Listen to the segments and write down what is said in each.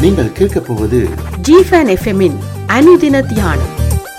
நீங்கள் கேட்கப் போவது ஜிஃபன் எஃப்எம்மின் அனுதின தியானம்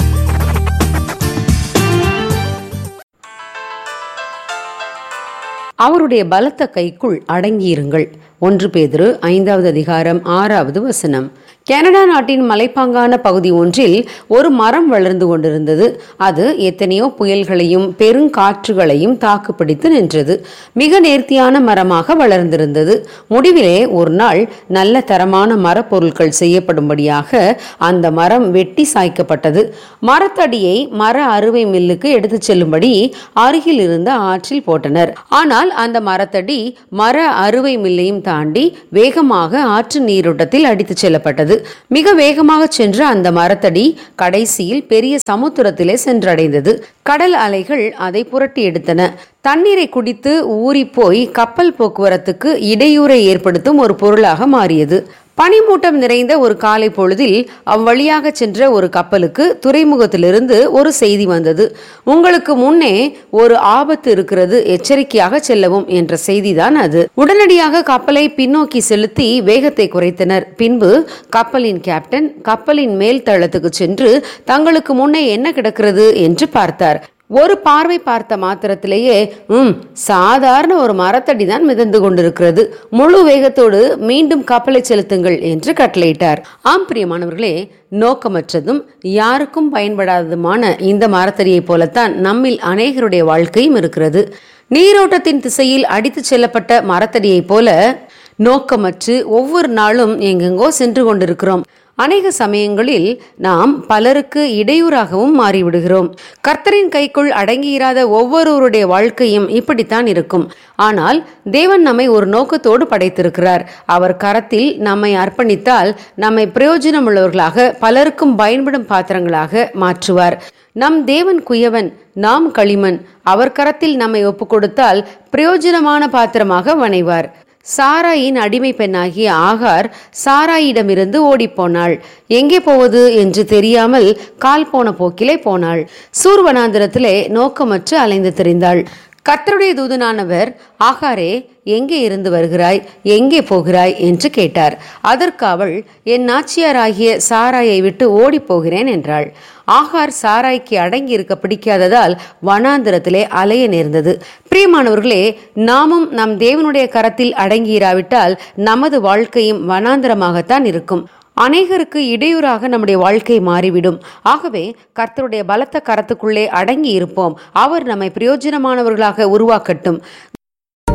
அவருடைய பலத்த கைக்குள் அடங்கியிருங்கள் ஒன்று பேதுரு ஐந்தாவது அதிகாரம் ஆறாவது வசனம் கனடா நாட்டின் மலைப்பாங்கான பகுதி ஒன்றில் ஒரு மரம் வளர்ந்து கொண்டிருந்தது அது எத்தனையோ புயல்களையும் பெருங்காற்றுகளையும் தாக்குப்பிடித்து நின்றது மிக நேர்த்தியான மரமாக வளர்ந்திருந்தது முடிவிலே ஒரு நாள் நல்ல தரமான மரப்பொருட்கள் செய்யப்படும்படியாக அந்த மரம் வெட்டி சாய்க்கப்பட்டது மரத்தடியை மர அறுவை மில்லுக்கு எடுத்துச் செல்லும்படி அருகில் இருந்த ஆற்றில் போட்டனர் ஆனால் அந்த மரத்தடி மர அறுவை மில்லையும் தாண்டி வேகமாக ஆற்று நீரோட்டத்தில் அடித்துச் செல்லப்பட்டது மிக வேகமாக சென்ற அந்த மரத்தடி கடைசியில் பெரிய சமுத்திரத்திலே சென்றடைந்தது கடல் அலைகள் அதை புரட்டி எடுத்தன தண்ணீரை குடித்து ஊறிப்போய் கப்பல் போக்குவரத்துக்கு இடையூறை ஏற்படுத்தும் ஒரு பொருளாக மாறியது பனிமூட்டம் நிறைந்த ஒரு காலை பொழுதில் அவ்வழியாக சென்ற ஒரு கப்பலுக்கு துறைமுகத்திலிருந்து ஒரு செய்தி வந்தது உங்களுக்கு முன்னே ஒரு ஆபத்து இருக்கிறது எச்சரிக்கையாக செல்லவும் என்ற செய்திதான் அது உடனடியாக கப்பலை பின்னோக்கி செலுத்தி வேகத்தை குறைத்தனர் பின்பு கப்பலின் கேப்டன் கப்பலின் மேல் தளத்துக்கு சென்று தங்களுக்கு முன்னே என்ன கிடக்கிறது என்று பார்த்தார் ஒரு பார்வை பார்த்த மாத்திரத்திலேயே ம் சாதாரண ஒரு மரத்தடி தான் மிதந்து கொண்டிருக்கிறது முழு வேகத்தோடு மீண்டும் கப்பலை செலுத்துங்கள் என்று கட்டளையிட்டார் ஆம் பிரியமானவர்களே நோக்கமற்றதும் யாருக்கும் பயன்படாததுமான இந்த மரத்தடியைப் போலத்தான் நம்மில் அநேகருடைய வாழ்க்கையும் இருக்கிறது நீரோட்டத்தின் திசையில் அடித்துச் செல்லப்பட்ட மரத்தடியைப் போல நோக்கமற்று ஒவ்வொரு நாளும் எங்கெங்கோ சென்று கொண்டிருக்கிறோம் அநேக சமயங்களில் நாம் பலருக்கு இடையூறாகவும் மாறிவிடுகிறோம் கர்த்தரின் கைக்குள் அடங்கியிராத ஒவ்வொருவருடைய வாழ்க்கையும் இப்படித்தான் இருக்கும் ஆனால் தேவன் நம்மை ஒரு நோக்கத்தோடு படைத்திருக்கிறார் அவர் கரத்தில் நம்மை அர்ப்பணித்தால் நம்மை பிரயோஜனம் உள்ளவர்களாக பலருக்கும் பயன்படும் பாத்திரங்களாக மாற்றுவார் நம் தேவன் குயவன் நாம் களிமண் அவர் கரத்தில் நம்மை ஒப்புக் கொடுத்தால் பிரயோஜனமான பாத்திரமாக வணைவார் சாராயின் அடிமை பெண்ணாகிய ஆகார் சாராயிடமிருந்து ஓடிப்போனாள் எங்கே போவது என்று தெரியாமல் கால் போன போக்கிலே போனாள் சூர்வனாந்திரத்திலே நோக்கமற்று அலைந்து திரிந்தாள் கர்த்தருடைய தூதனானவர் ஆகாரே எங்கே இருந்து வருகிறாய் எங்கே போகிறாய் என்று கேட்டார் அதற்கு அவள் என் நாச்சியாராகிய சாராயை விட்டு ஓடிப் போகிறேன் என்றாள் ஆகார் சாராய்க்கு அடங்கி இருக்க பிடிக்காததால் வனாந்திரத்திலே அலைய நேர்ந்தது பிரியமானவர்களே நாமும் நம் தேவனுடைய கரத்தில் அடங்கியிராவிட்டால் நமது வாழ்க்கையும் வனாந்திரமாகத்தான் இருக்கும் அநேகருக்கு இடையூறாக நம்முடைய வாழ்க்கை மாறிவிடும் ஆகவே கர்த்தருடைய பலத்த கரத்துக்குள்ளே அடங்கி இருப்போம் அவர் நம்மை பிரயோஜனமானவர்களாக உருவாக்கட்டும்